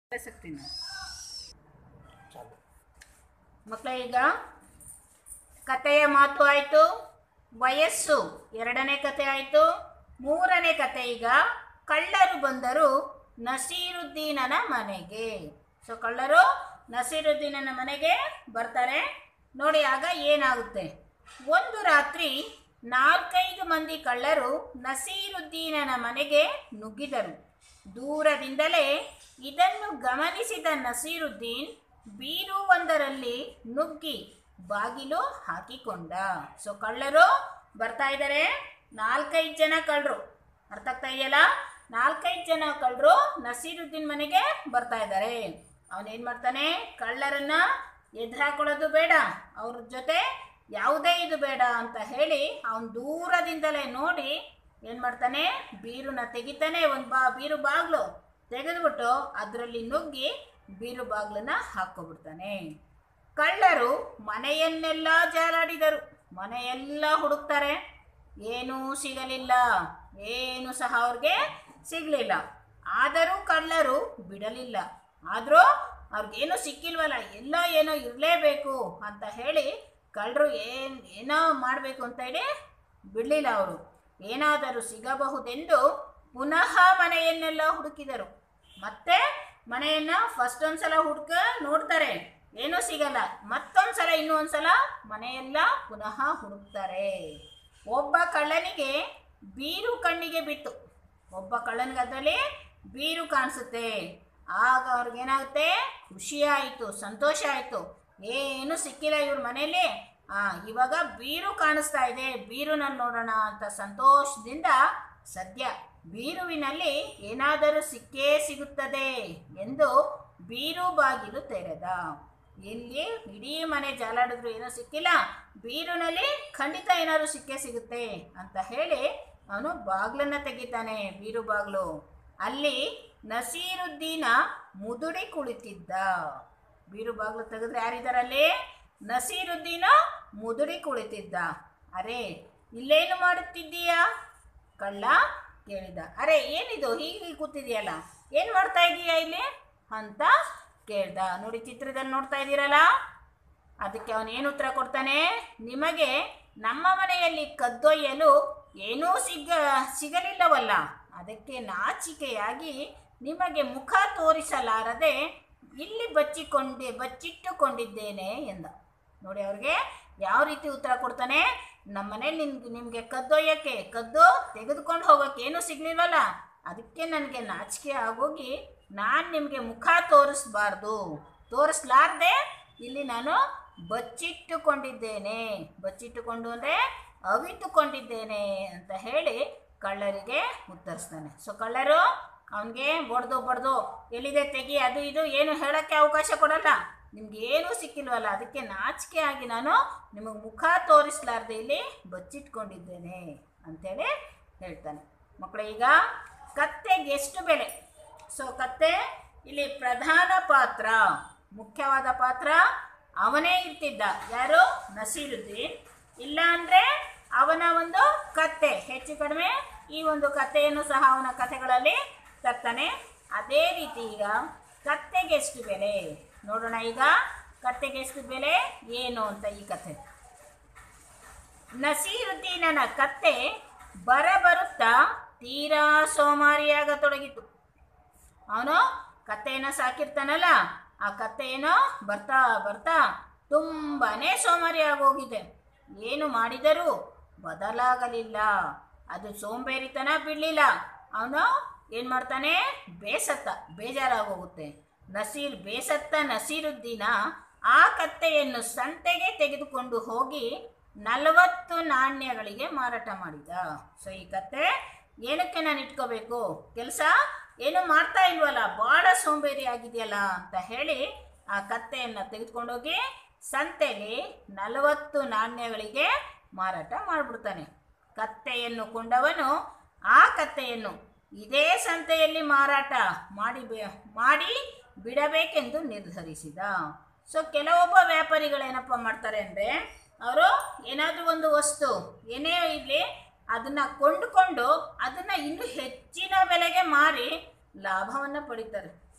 ಕಲಿಸ್ತೀನಿ ಚಾಲು ಮಕ್ಕಳ ಈಗ ಕಥೆಯ ಮಾತು ಆಯಿತು ವಯಸ್ಸು ಎರಡನೇ ಕತೆ ಆಯಿತು ಮೂರನೇ ಕತೆ ಈಗ ಕಳ್ಳರು ಬಂದರು ನಸೀರುದ್ದೀನನ ಮನೆಗೆ ಸೊ ಕಳ್ಳರು ನಸೀರುದ್ದೀನನ ಮನೆಗೆ ಬರ್ತಾರೆ ನೋಡಿ ಆಗ ಏನಾಗುತ್ತೆ ಒಂದು ರಾತ್ರಿ ನಾಲ್ಕೈದು ಮಂದಿ ಕಳ್ಳರು ನಸೀರುದ್ದೀನನ ಮನೆಗೆ ನುಗ್ಗಿದರು ದೂರದಿಂದಲೇ ಇದನ್ನು ಗಮನಿಸಿದ ನಸೀರುದ್ದೀನ್ ಬೀರು ಒಂದರಲ್ಲಿ ನುಗ್ಗಿ ಬಾಗಿಲು ಹಾಕಿಕೊಂಡ ಸೊ ಕಳ್ಳರು ಬರ್ತಾ ಇದ್ದಾರೆ ನಾಲ್ಕೈದು ಜನ ಕಳ್ಳರು ಅರ್ಥ ಆಗ್ತಾ ಇದೆಯಲ್ಲ ನಾಲ್ಕೈದು ಜನ ಕಳ್ಳರು ನಸೀರುದ್ದೀನ್ ಮನೆಗೆ ಬರ್ತಾ ಇದ್ದಾರೆ ಅವನೇನು ಮಾಡ್ತಾನೆ ಕಳ್ಳರನ್ನ ಎದುರು ಹಾಕೊಳ್ಳೋದು ಬೇಡ ಅವ್ರ ಜೊತೆ ಯಾವುದೇ ಇದು ಬೇಡ ಅಂತ ಹೇಳಿ ಅವನು ದೂರದಿಂದಲೇ ನೋಡಿ ಏನು ಮಾಡ್ತಾನೆ ಬೀರುನ ತೆಗಿತಾನೆ ಒಂದು ಬಾ ಬೀರು ಬಾಗಿಲು ತೆಗೆದುಬಿಟ್ಟು ಅದರಲ್ಲಿ ನುಗ್ಗಿ ಬೀರು ಬಾಗಿಲನ್ನ ಹಾಕ್ಕೊಬಿಡ್ತಾನೆ ಕಳ್ಳರು ಮನೆಯನ್ನೆಲ್ಲ ಜಾಲಾಡಿದರು ಮನೆಯೆಲ್ಲ ಹುಡುಕ್ತಾರೆ ಏನೂ ಸಿಗಲಿಲ್ಲ ಏನು ಸಹ ಅವ್ರಿಗೆ ಸಿಗಲಿಲ್ಲ ಆದರೂ ಕಳ್ಳರು ಬಿಡಲಿಲ್ಲ ಆದರೂ ಅವ್ರಿಗೇನು ಸಿಕ್ಕಿಲ್ವಲ್ಲ ಎಲ್ಲೋ ಏನೋ ಇರಲೇಬೇಕು ಅಂತ ಹೇಳಿ ಕಳ್ಳರು ಏನು ಏನೋ ಮಾಡಬೇಕು ಅಂತ ಹೇಳಿ ಬಿಡಲಿಲ್ಲ ಅವರು ಏನಾದರೂ ಸಿಗಬಹುದೆಂದು ಪುನಃ ಮನೆಯನ್ನೆಲ್ಲ ಹುಡುಕಿದರು ಮತ್ತೆ ಮನೆಯನ್ನ ಫಸ್ಟ್ ಒಂದ್ಸಲ ಹುಡುಕ ನೋಡ್ತಾರೆ ಏನೂ ಸಿಗಲ್ಲ ಮತ್ತೊಂದ್ಸಲ ಇನ್ನೂ ಒಂದ್ಸಲ ಮನೆಯೆಲ್ಲ ಪುನಃ ಹುಡುಕ್ತಾರೆ ಒಬ್ಬ ಕಳ್ಳನಿಗೆ ಬೀರು ಕಣ್ಣಿಗೆ ಬಿತ್ತು ಒಬ್ಬ ಕಳ್ಳನಿಗೆ ಅದರಲ್ಲಿ ಬೀರು ಕಾಣಿಸುತ್ತೆ ಆಗ ಅವ್ರಿಗೇನಾಗುತ್ತೆ ಖುಷಿ ಆಯಿತು ಸಂತೋಷ ಆಯಿತು ಏನು ಸಿಕ್ಕಿಲ್ಲ ಇವ್ರ ಮನೇಲಿ ಆ ಇವಾಗ ಬೀರು ಕಾಣಿಸ್ತಾ ಇದೆ ಬೀರುನಲ್ಲಿ ನೋಡೋಣ ಅಂತ ಸಂತೋಷದಿಂದ ಸದ್ಯ ಬೀರುವಿನಲ್ಲಿ ಏನಾದರೂ ಸಿಕ್ಕೇ ಸಿಗುತ್ತದೆ ಎಂದು ಬೀರು ಬಾಗಿಲು ತೆರೆದ ಇಲ್ಲಿ ಇಡೀ ಮನೆ ಜಾಲಾಡಿದ್ರು ಏನೋ ಸಿಕ್ಕಿಲ್ಲ ಬೀರುನಲ್ಲಿ ಖಂಡಿತ ಏನಾದರೂ ಸಿಕ್ಕೇ ಸಿಗುತ್ತೆ ಅಂತ ಹೇಳಿ ಅವನು ಬಾಗ್ಲನ್ನ ತೆಗಿತಾನೆ ಬೀರು ಬಾಗ್ಲು ಅಲ್ಲಿ ನಸೀರುದ್ದೀನ ಮುದುಡಿ ಕುಳಿತಿದ್ದ ಬೀರು ಬಾಗ್ಲು ತೆಗೆದ್ರೆ ಯಾರಿದಾರಲ್ಲಿ ನಸೀರುದ್ದೀನ ಮುದುಡಿ ಕುಳಿತಿದ್ದ ಅರೆ ಇಲ್ಲೇನು ಮಾಡುತ್ತಿದ್ದೀಯಾ ಕಳ್ಳ ಕೇಳಿದ ಅರೆ ಏನಿದು ಹೀಗೆ ಕೂತಿದೆಯಲ್ಲ ಏನು ಮಾಡ್ತಾ ಇದೀಯಾ ಇಲ್ಲಿ ಅಂತ ಕೇಳ್ದ ನೋಡಿ ಚಿತ್ರದಲ್ಲಿ ನೋಡ್ತಾ ಇದ್ದೀರಲ್ಲ ಅದಕ್ಕೆ ಅವನು ಏನು ಉತ್ತರ ಕೊಡ್ತಾನೆ ನಿಮಗೆ ನಮ್ಮ ಮನೆಯಲ್ಲಿ ಕದ್ದೊಯ್ಯಲು ಏನೂ ಸಿಗ ಸಿಗಲಿಲ್ಲವಲ್ಲ ಅದಕ್ಕೆ ನಾಚಿಕೆಯಾಗಿ ನಿಮಗೆ ಮುಖ ತೋರಿಸಲಾರದೆ ಇಲ್ಲಿ ಬಚ್ಚಿಕೊಂಡೆ ಬಚ್ಚಿಟ್ಟುಕೊಂಡಿದ್ದೇನೆ ಎಂದ ನೋಡಿ ಅವ್ರಿಗೆ ಯಾವ ರೀತಿ ಉತ್ತರ ಕೊಡ್ತಾನೆ ನಮ್ಮ ಮನೇಲಿ ನಿಮ್ಗೆ ನಿಮಗೆ ಕದ್ದೊಯ್ಯಕ್ಕೆ ಕದ್ದು ತೆಗೆದುಕೊಂಡು ಹೋಗೋಕ್ಕೆ ಏನೂ ಸಿಗ್ಲಿಲ್ವಲ್ಲ ಅದಕ್ಕೆ ನನಗೆ ನಾಚಿಕೆ ಆಗೋಗಿ ನಾನು ನಿಮಗೆ ಮುಖ ತೋರಿಸ್ಬಾರ್ದು ತೋರಿಸ್ಲಾರ್ದೆ ಇಲ್ಲಿ ನಾನು ಬಚ್ಚಿಟ್ಟುಕೊಂಡಿದ್ದೇನೆ ಬಚ್ಚಿಟ್ಟುಕೊಂಡು ಅಂದರೆ ಅವಿತುಕೊಂಡಿದ್ದೇನೆ ಅಂತ ಹೇಳಿ ಕಳ್ಳರಿಗೆ ಉತ್ತರಿಸ್ತಾನೆ ಸೊ ಕಳ್ಳರು ಅವನಿಗೆ ಬಡ್ದು ಬಡ್ದು ಎಲ್ಲಿದೆ ತೆಗಿ ಅದು ಇದು ಏನು ಹೇಳೋಕ್ಕೆ ಅವಕಾಶ ಕೊಡಲ್ಲ ನಿಮ್ಗೆ ಏನೂ ಸಿಕ್ಕಿಲ್ವಲ್ಲ ಅದಕ್ಕೆ ನಾಚಿಕೆ ಆಗಿ ನಾನು ನಿಮಗೆ ಮುಖ ತೋರಿಸ್ಲಾರ್ದೆ ಇಲ್ಲಿ ಬಚ್ಚಿಟ್ಕೊಂಡಿದ್ದೇನೆ ಅಂಥೇಳಿ ಹೇಳ್ತಾನೆ ಮಕ್ಕಳು ಈಗ ಕತ್ತೆಗೆ ಎಷ್ಟು ಬೆಲೆ ಸೊ ಕತ್ತೆ ಇಲ್ಲಿ ಪ್ರಧಾನ ಪಾತ್ರ ಮುಖ್ಯವಾದ ಪಾತ್ರ ಅವನೇ ಇರ್ತಿದ್ದ ಯಾರು ನಸೀರುದ್ದೀನ್ ಇಲ್ಲ ಅಂದರೆ ಅವನ ಒಂದು ಕತ್ತೆ ಹೆಚ್ಚು ಕಡಿಮೆ ಈ ಒಂದು ಕಥೆಯನ್ನು ಸಹ ಅವನ ಕಥೆಗಳಲ್ಲಿ ತರ್ತಾನೆ ಅದೇ ರೀತಿ ಈಗ ಕತ್ತೆಗೆ ಎಷ್ಟು ಬೆಲೆ ನೋಡೋಣ ಈಗ ಕತ್ತೆಗೆ ಎಷ್ಟು ಬೆಲೆ ಏನು ಅಂತ ಈ ಕಥೆ ನಸೀರುದ್ದೀನನ ಕತ್ತೆ ಬರಬರುತ್ತಾ ತೀರಾ ಸೋಮಾರಿಯಾಗತೊಡಗಿತು ಅವನು ಕತ್ತೆಯನ್ನು ಸಾಕಿರ್ತಾನಲ್ಲ ಆ ಕತ್ತೆ ಏನೋ ಬರ್ತಾ ಬರ್ತಾ ತುಂಬಾನೇ ಸೋಮಾರಿ ಆಗೋಗಿದೆ ಏನು ಮಾಡಿದರೂ ಬದಲಾಗಲಿಲ್ಲ ಅದು ಸೋಂಬೇರಿತನ ಬಿಡಲಿಲ್ಲ ಅವನು ಏನು ಮಾಡ್ತಾನೆ ಬೇಸತ್ತ ಬೇಜಾರಾಗೋಗುತ್ತೆ ನಸೀರ್ ಬೇಸತ್ತ ನಸೀರುದ್ದೀನ ಆ ಕತ್ತೆಯನ್ನು ಸಂತೆಗೆ ತೆಗೆದುಕೊಂಡು ಹೋಗಿ ನಲವತ್ತು ನಾಣ್ಯಗಳಿಗೆ ಮಾರಾಟ ಮಾಡಿದ ಸೊ ಈ ಕತ್ತೆ ಏನಕ್ಕೆ ನಾನು ಇಟ್ಕೋಬೇಕು ಕೆಲಸ ಏನು ಮಾಡ್ತಾ ಇಲ್ವಲ್ಲ ಭಾಳ ಸೋಂಬೇರಿ ಆಗಿದೆಯಲ್ಲ ಅಂತ ಹೇಳಿ ಆ ಕತ್ತೆಯನ್ನು ತೆಗೆದುಕೊಂಡೋಗಿ ಸಂತೆಯಲ್ಲಿ ನಲವತ್ತು ನಾಣ್ಯಗಳಿಗೆ ಮಾರಾಟ ಮಾಡಿಬಿಡ್ತಾನೆ ಕತ್ತೆಯನ್ನು ಕೊಂಡವನು ಆ ಕತ್ತೆಯನ್ನು ಇದೇ ಸಂತೆಯಲ್ಲಿ ಮಾರಾಟ ಮಾಡಿ ಬೆ- ಮಾಡಿ ಬಿಡಬೇಕೆಂದು ನಿರ್ಧರಿಸಿದ ಸೊ ಕೆಲವೊಬ್ಬ ವ್ಯಾಪಾರಿಗಳೇನಪ್ಪ ಮಾಡ್ತಾರೆ ಅಂದರೆ ಅವರು ಏನಾದರೂ ಒಂದು ವಸ್ತು ಏನೇ ಇರಲಿ ಅದನ್ನು ಕೊಂಡುಕೊಂಡು ಅದನ್ನು ಇನ್ನೂ ಹೆಚ್ಚಿನ ಬೆಲೆಗೆ ಮಾರಿ ಲಾಭವನ್ನು ಪಡಿತಾರೆ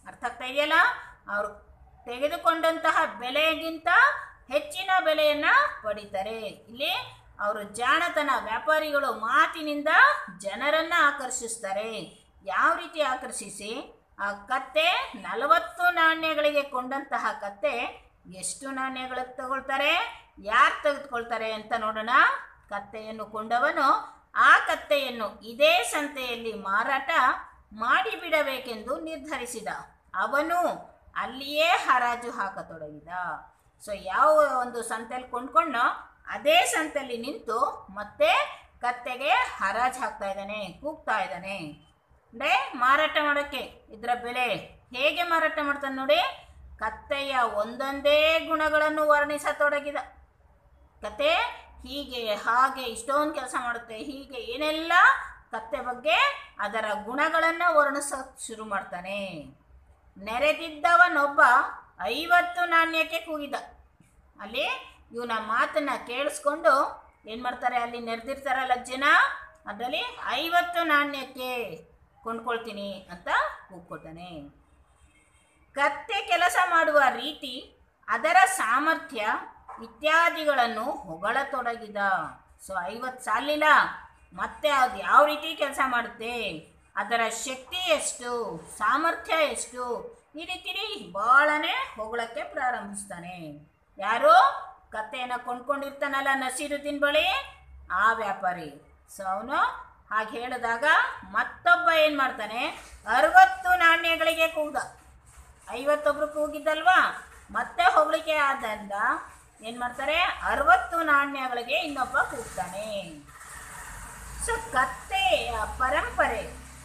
ಅರ್ಥ ಆಗ್ತಾ ಇದೆಯಲ್ಲ ಅವರು ತೆಗೆದುಕೊಂಡಂತಹ ಬೆಲೆಗಿಂತ ಹೆಚ್ಚಿನ ಬೆಲೆಯನ್ನ ಪಡಿತಾರೆ ಇಲ್ಲಿ ಅವರು ಜಾಣತನ ವ್ಯಾಪಾರಿಗಳು ಮಾತಿನಿಂದ ಜನರನ್ನ ಆಕರ್ಷಿಸ್ತಾರೆ ಯಾವ ರೀತಿ ಆಕರ್ಷಿಸಿ ಆ ಕತ್ತೆ ನಲವತ್ತು ನಾಣ್ಯಗಳಿಗೆ ಕೊಂಡಂತಹ ಕತ್ತೆ ಎಷ್ಟು ನಾಣ್ಯಗಳು ತಗೊಳ್ತಾರೆ ಯಾರು ತೆಗೆದುಕೊಳ್ತಾರೆ ಅಂತ ನೋಡೋಣ ಕತ್ತೆಯನ್ನು ಕೊಂಡವನು ಆ ಕತ್ತೆಯನ್ನು ಇದೇ ಸಂತೆಯಲ್ಲಿ ಮಾರಾಟ ಮಾಡಿಬಿಡಬೇಕೆಂದು ನಿರ್ಧರಿಸಿದ ಅವನು ಅಲ್ಲಿಯೇ ಹರಾಜು ಹಾಕತೊಡಗಿದ ಸೊ ಯಾವ ಒಂದು ಸಂತೆಯಲ್ಲಿ ಕೊಂಡ್ಕೊಂಡೋ ಅದೇ ಸಂತೆಯಲ್ಲಿ ನಿಂತು ಮತ್ತೆ ಕತ್ತೆಗೆ ಹರಾಜು ಹಾಕ್ತಾ ಇದ್ದಾನೆ ಕೂಗ್ತಾ ಇದ್ದಾನೆ ಅಂದರೆ ಮಾರಾಟ ಮಾಡೋಕ್ಕೆ ಇದರ ಬೆಲೆ ಹೇಗೆ ಮಾರಾಟ ಮಾಡ್ತಾನೆ ನೋಡಿ ಕತ್ತೆಯ ಒಂದೊಂದೇ ಗುಣಗಳನ್ನು ವರ್ಣಿಸತೊಡಗಿದ ಕತೆ ಹೀಗೆ ಹಾಗೆ ಇಷ್ಟೊಂದು ಕೆಲಸ ಮಾಡುತ್ತೆ ಹೀಗೆ ಏನೆಲ್ಲ ಕತ್ತೆ ಬಗ್ಗೆ ಅದರ ಗುಣಗಳನ್ನು ವರ್ಣಿಸೋಕೆ ಶುರು ಮಾಡ್ತಾನೆ ನೆರೆದಿದ್ದವನೊಬ್ಬ ಐವತ್ತು ನಾಣ್ಯಕ್ಕೆ ಕೂಗಿದ ಅಲ್ಲಿ ಇವನ ಮಾತನ್ನ ಕೇಳಿಸ್ಕೊಂಡು ಏನು ಮಾಡ್ತಾರೆ ಅಲ್ಲಿ ನೆರೆದಿರ್ತಾರಲ್ಲ ಜನ ಅದರಲ್ಲಿ ಐವತ್ತು ನಾಣ್ಯಕ್ಕೆ ಕೊಂಡ್ಕೊಳ್ತೀನಿ ಅಂತ ಕೂಗ್ಕೊತಾನೆ ಕತ್ತೆ ಕೆಲಸ ಮಾಡುವ ರೀತಿ ಅದರ ಸಾಮರ್ಥ್ಯ ಇತ್ಯಾದಿಗಳನ್ನು ಹೊಗಳತೊಡಗಿದ ಸೊ ಐವತ್ತು ಸಾಲಿಲ್ಲ ಮತ್ತೆ ಅದು ಯಾವ ರೀತಿ ಕೆಲಸ ಮಾಡುತ್ತೆ ಅದರ ಶಕ್ತಿ ಎಷ್ಟು ಸಾಮರ್ಥ್ಯ ಎಷ್ಟು ಈ ರೀತಿ ಭಾಳನೇ ಹೊಗಳಕ್ಕೆ ಪ್ರಾರಂಭಿಸ್ತಾನೆ ಯಾರು ಕತ್ತೆಯನ್ನು ಕೊಂಡ್ಕೊಂಡಿರ್ತಾನಲ್ಲ ನಸೀರುದ್ದೀನ್ ಬಳಿ ಆ ವ್ಯಾಪಾರಿ ಸೊ ಅವನು ಹಾಗೆ ಹೇಳಿದಾಗ ಮತ್ತೊಬ್ಬ ಏನು ಮಾಡ್ತಾನೆ ಅರವತ್ತು ನಾಣ್ಯಗಳಿಗೆ ಕೂದ ಐವತ್ತೊಬ್ರು ಕೂಗಿದ್ದಲ್ವಾ ಮತ್ತೆ ಹೊಗಳಿಕೆ ಆದ್ದರಿಂದ ಏನು ಮಾಡ್ತಾರೆ ಅರವತ್ತು ನಾಣ್ಯಗಳಿಗೆ ಇನ್ನೊಬ್ಬ ಕೂಗ್ತಾನೆ ಸೊ ಕತ್ತೆಯ ಪರಂಪರೆ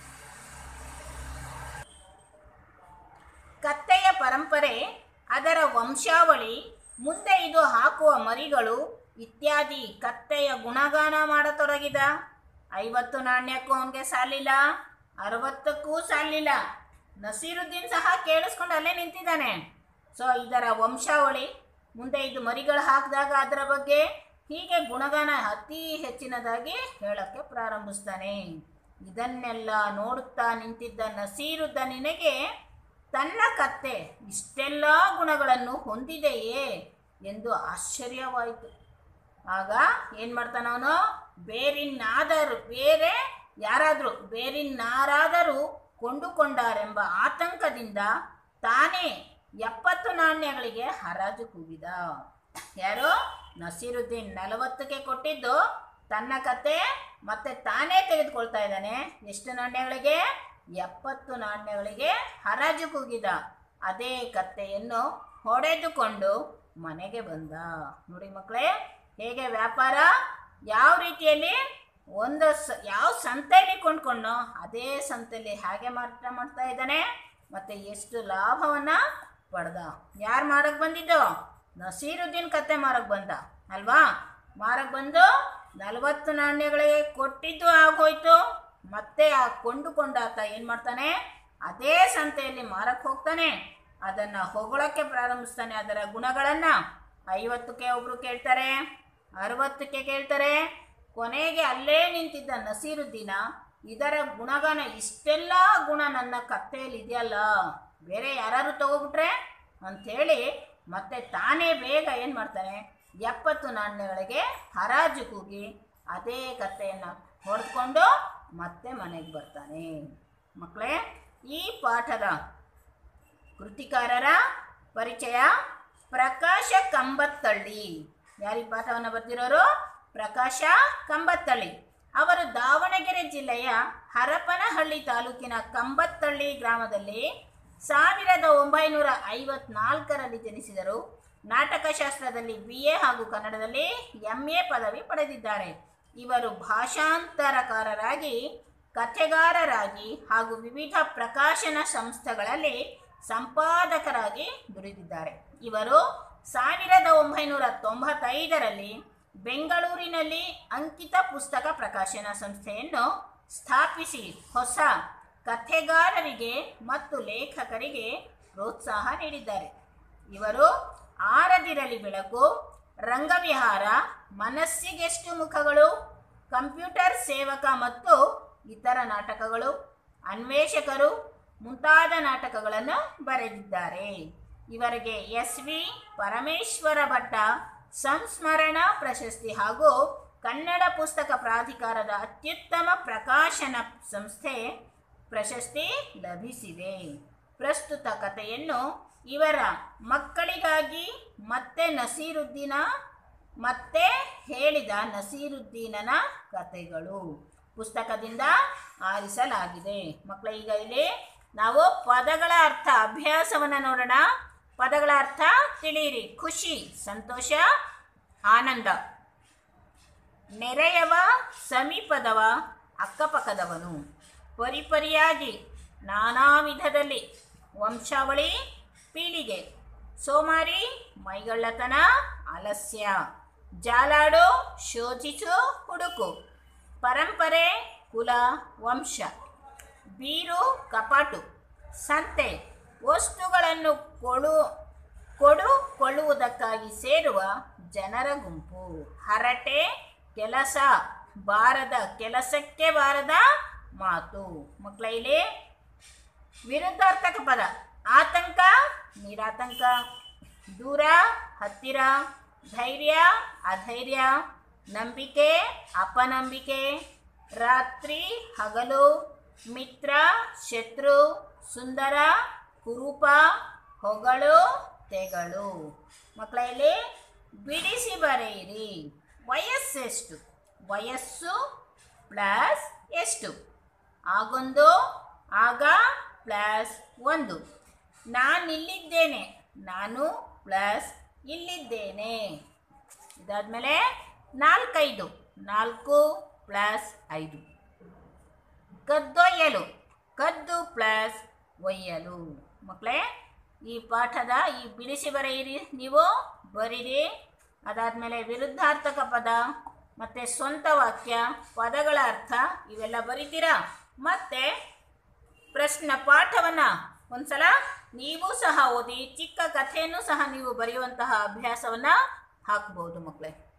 ಕತ್ತೆಯ ಪರಂಪರೆ ಅದರ ವಂಶಾವಳಿ ಮುಂದೆ ಇದು ಹಾಕುವ ಮರಿಗಳು ಇತ್ಯಾದಿ ಕತ್ತೆಯ ಗುಣಗಾನ ಮಾಡತೊಡಗಿದ ಐವತ್ತು ನಾಣ್ಯಕ್ಕೂ ಅವನಿಗೆ ಸಾಲಿಲ್ಲ ಅರವತ್ತಕ್ಕೂ ಸಾಲಿಲ್ಲ ನಸೀರುದ್ದೀನ್ ಸಹ ಕೇಳಿಸ್ಕೊಂಡು ಅಲ್ಲೇ ನಿಂತಿದ್ದಾನೆ ಸೊ ಇದರ ವಂಶಾವಳಿ ಮುಂದೆ ಇದು ಮರಿಗಳು ಹಾಕಿದಾಗ ಅದರ ಬಗ್ಗೆ ಹೀಗೆ ಗುಣಗಾನ ಅತಿ ಹೆಚ್ಚಿನದಾಗಿ ಹೇಳಕ್ಕೆ ಪ್ರಾರಂಭಿಸ್ತಾನೆ ಇದನ್ನೆಲ್ಲ ನೋಡುತ್ತಾ ನಿಂತಿದ್ದ ನಸೀರುದ್ದನಿಗೆ ತನ್ನ ಕತ್ತೆ ಇಷ್ಟೆಲ್ಲ ಗುಣಗಳನ್ನು ಹೊಂದಿದೆಯೇ ಎಂದು ಆಶ್ಚರ್ಯವಾಯಿತು ಆಗ ಏನು ಮಾಡ್ತಾನ ಅವನು ಬೇರಿನ್ನಾದರೂ ಬೇರೆ ಯಾರಾದರೂ ಬೇರಿನ್ನಾರಾದರೂ ಕೊಂಡುಕೊಂಡಾರೆಂಬ ಆತಂಕದಿಂದ ತಾನೇ ಎಪ್ಪತ್ತು ನಾಣ್ಯಗಳಿಗೆ ಹರಾಜು ಕೂಗಿದ ಯಾರು ನಸೀರುದ್ದೀನ್ ನಲವತ್ತಕ್ಕೆ ಕೊಟ್ಟಿದ್ದು ತನ್ನ ಕತೆ ಮತ್ತೆ ತಾನೇ ತೆಗೆದುಕೊಳ್ತಾ ಇದ್ದಾನೆ ಎಷ್ಟು ನಾಣ್ಯಗಳಿಗೆ ಎಪ್ಪತ್ತು ನಾಣ್ಯಗಳಿಗೆ ಹರಾಜು ಕೂಗಿದ ಅದೇ ಕತ್ತೆಯನ್ನು ಹೊಡೆದುಕೊಂಡು ಮನೆಗೆ ಬಂದ ನೋಡಿ ಮಕ್ಕಳೇ ಹೇಗೆ ವ್ಯಾಪಾರ ಯಾವ ರೀತಿಯಲ್ಲಿ ಒಂದು ಸ ಯಾವ ಸಂತೆಯಲ್ಲಿ ಕೊಂಡ್ಕೊಂಡೋ ಅದೇ ಸಂತೆಯಲ್ಲಿ ಹಾಗೆ ಮಾರಾಟ ಮಾಡ್ತಾ ಇದ್ದಾನೆ ಮತ್ತು ಎಷ್ಟು ಲಾಭವನ್ನು ಪಡೆದ ಯಾರು ಮಾರಕ್ಕೆ ಬಂದಿದ್ದು ನಸೀರುದ್ದೀನ್ ಕತ್ತೆ ಮಾರಕ್ಕೆ ಬಂದ ಅಲ್ವಾ ಮಾರಕ್ಕೆ ಬಂದು ನಲವತ್ತು ನಾಣ್ಯಗಳಿಗೆ ಕೊಟ್ಟಿದ್ದು ಆಗೋಯ್ತು ಮತ್ತೆ ಆ ಕೊಂಡುಕೊಂಡಾತ ಏನು ಮಾಡ್ತಾನೆ ಅದೇ ಸಂತೆಯಲ್ಲಿ ಮಾರಕ್ಕೆ ಹೋಗ್ತಾನೆ ಅದನ್ನು ಹೊಗಳಕ್ಕೆ ಪ್ರಾರಂಭಿಸ್ತಾನೆ ಅದರ ಗುಣಗಳನ್ನು ಐವತ್ತಕ್ಕೆ ಒಬ್ಬರು ಕೇಳ್ತಾರೆ ಅರವತ್ತಕ್ಕೆ ಕೇಳ್ತಾರೆ ಕೊನೆಗೆ ಅಲ್ಲೇ ನಿಂತಿದ್ದ ನಸೀರುದ್ದೀನ ಇದರ ಗುಣಗಾನ ಇಷ್ಟೆಲ್ಲ ಗುಣ ನನ್ನ ಕತ್ತೆಯಲ್ಲಿ ಇದೆಯಲ್ಲ ಬೇರೆ ಯಾರು ತಗೋಬಿಟ್ರೆ ಅಂಥೇಳಿ ಮತ್ತೆ ತಾನೇ ಬೇಗ ಏನು ಮಾಡ್ತಾನೆ ಎಪ್ಪತ್ತು ನಾಣ್ಯಗಳಿಗೆ ಹರಾಜು ಕೂಗಿ ಅದೇ ಕತ್ತೆಯನ್ನು ಹೊಡೆದುಕೊಂಡು ಮತ್ತೆ ಮನೆಗೆ ಬರ್ತಾನೆ ಮಕ್ಕಳೇ ಈ ಪಾಠದ ಕೃತಿಕಾರರ ಪರಿಚಯ ಪ್ರಕಾಶ ಕಂಬತ್ತಳ್ಳಿ ಯಾರಿ ಪಾಠವನ್ನು ಬರ್ತಿರೋರು ಪ್ರಕಾಶ ಕಂಬತ್ತಳ್ಳಿ ಅವರು ದಾವಣಗೆರೆ ಜಿಲ್ಲೆಯ ಹರಪನಹಳ್ಳಿ ತಾಲೂಕಿನ ಕಂಬತ್ತಳ್ಳಿ ಗ್ರಾಮದಲ್ಲಿ ಸಾವಿರದ ಒಂಬೈನೂರ ಐವತ್ನಾಲ್ಕರಲ್ಲಿ ಜನಿಸಿದರು ನಾಟಕಶಾಸ್ತ್ರದಲ್ಲಿ ಬಿ ಎ ಹಾಗೂ ಕನ್ನಡದಲ್ಲಿ ಎಂ ಎ ಪದವಿ ಪಡೆದಿದ್ದಾರೆ ಇವರು ಭಾಷಾಂತರಕಾರರಾಗಿ ಕಥೆಗಾರರಾಗಿ ಹಾಗೂ ವಿವಿಧ ಪ್ರಕಾಶನ ಸಂಸ್ಥೆಗಳಲ್ಲಿ ಸಂಪಾದಕರಾಗಿ ದುಡಿದಿದ್ದಾರೆ ಇವರು ಸಾವಿರದ ಒಂಬೈನೂರ ತೊಂಬತ್ತೈದರಲ್ಲಿ ಬೆಂಗಳೂರಿನಲ್ಲಿ ಅಂಕಿತ ಪುಸ್ತಕ ಪ್ರಕಾಶನ ಸಂಸ್ಥೆಯನ್ನು ಸ್ಥಾಪಿಸಿ ಹೊಸ ಕಥೆಗಾರರಿಗೆ ಮತ್ತು ಲೇಖಕರಿಗೆ ಪ್ರೋತ್ಸಾಹ ನೀಡಿದ್ದಾರೆ ಇವರು ಆರದಿರಲಿ ಬೆಳಕು ರಂಗವಿಹಾರ ಮನಸ್ಸಿಗೆಷ್ಟು ಮುಖಗಳು ಕಂಪ್ಯೂಟರ್ ಸೇವಕ ಮತ್ತು ಇತರ ನಾಟಕಗಳು ಅನ್ವೇಷಕರು ಮುಂತಾದ ನಾಟಕಗಳನ್ನು ಬರೆದಿದ್ದಾರೆ ಇವರಿಗೆ ಎಸ್ ವಿ ಪರಮೇಶ್ವರ ಭಟ್ಟ ಸಂಸ್ಮರಣ ಪ್ರಶಸ್ತಿ ಹಾಗೂ ಕನ್ನಡ ಪುಸ್ತಕ ಪ್ರಾಧಿಕಾರದ ಅತ್ಯುತ್ತಮ ಪ್ರಕಾಶನ ಸಂಸ್ಥೆ ಪ್ರಶಸ್ತಿ ಲಭಿಸಿದೆ ಪ್ರಸ್ತುತ ಕಥೆಯನ್ನು ಇವರ ಮಕ್ಕಳಿಗಾಗಿ ಮತ್ತೆ ನಸೀರುದ್ದೀನ ಮತ್ತೆ ಹೇಳಿದ ನಸೀರುದ್ದೀನನ ಕಥೆಗಳು ಪುಸ್ತಕದಿಂದ ಆರಿಸಲಾಗಿದೆ ಮಕ್ಕಳ ಈಗ ಇಲ್ಲಿ ನಾವು ಪದಗಳ ಅರ್ಥ ಅಭ್ಯಾಸವನ್ನು ನೋಡೋಣ ಪದಗಳ ಅರ್ಥ ತಿಳಿಯಿರಿ ಖುಷಿ ಸಂತೋಷ ಆನಂದ ನೆರೆಯವ ಸಮೀಪದವ ಅಕ್ಕಪಕ್ಕದವನು ಪರಿಪರಿಯಾಗಿ ನಾನಾ ವಿಧದಲ್ಲಿ ವಂಶಾವಳಿ ಪೀಳಿಗೆ ಸೋಮಾರಿ ಮೈಗಳ್ಳತನ ಆಲಸ್ಯ ಜಾಲಾಡು ಶೋಧಿಸು ಹುಡುಕು ಪರಂಪರೆ ಕುಲ ವಂಶ ಬೀರು ಕಪಾಟು ಸಂತೆ ವಸ್ತುಗಳನ್ನು ಕೊಡು ಕೊಡು ಕೊಳ್ಳುವುದಕ್ಕಾಗಿ ಸೇರುವ ಜನರ ಗುಂಪು ಹರಟೆ ಕೆಲಸ ಬಾರದ ಕೆಲಸಕ್ಕೆ ಬಾರದ ಮಾತು ಮಕ್ಕಳ ಇಲ್ಲಿ ವಿರುದ್ಧಾರ್ಥಕ ಪದ ಆತಂಕ ನಿರಾತಂಕ ದೂರ ಹತ್ತಿರ ಧೈರ್ಯ ಅಧೈರ್ಯ ನಂಬಿಕೆ ಅಪನಂಬಿಕೆ ರಾತ್ರಿ ಹಗಲು ಮಿತ್ರ ಶತ್ರು ಸುಂದರ ಕುರೂಪ ಹೊಗಳು ತೆಗಳು ಮಕ್ಕಳ ಇಲ್ಲಿ ಬಿಡಿಸಿ ಬರೆಯಿರಿ ವಯಸ್ಸೆಷ್ಟು ವಯಸ್ಸು ಪ್ಲಸ್ ಎಷ್ಟು ಆಗೊಂದು ಆಗ ಪ್ಲಸ್ ಒಂದು ನಾನಿಲ್ಲಿದ್ದೇನೆ ನಾನು ಪ್ಲಸ್ ಇಲ್ಲಿದ್ದೇನೆ ಇದಾದ್ಮೇಲೆ ನಾಲ್ಕೈದು ನಾಲ್ಕು ಪ್ಲಸ್ ಐದು ಕದ್ದೊಯ್ಯಲು ಕದ್ದು ಪ್ಲಸ್ ಒಯ್ಯಲು ಮಕ್ಕಳೇ ಈ ಪಾಠದ ಈ ಬಿಡಿಸಿ ಬರೆಯಿರಿ ನೀವು ಬರೀರಿ ಅದಾದಮೇಲೆ ವಿರುದ್ಧಾರ್ಥಕ ಪದ ಮತ್ತು ಸ್ವಂತ ವಾಕ್ಯ ಪದಗಳ ಅರ್ಥ ಇವೆಲ್ಲ ಬರೀತೀರಾ ಮತ್ತು ಪ್ರಶ್ನ ಪಾಠವನ್ನು ಒಂದ್ಸಲ ನೀವು ಸಹ ಓದಿ ಚಿಕ್ಕ ಕಥೆಯನ್ನು ಸಹ ನೀವು ಬರೆಯುವಂತಹ ಅಭ್ಯಾಸವನ್ನು ಹಾಕ್ಬೋದು ಮಕ್ಕಳೇ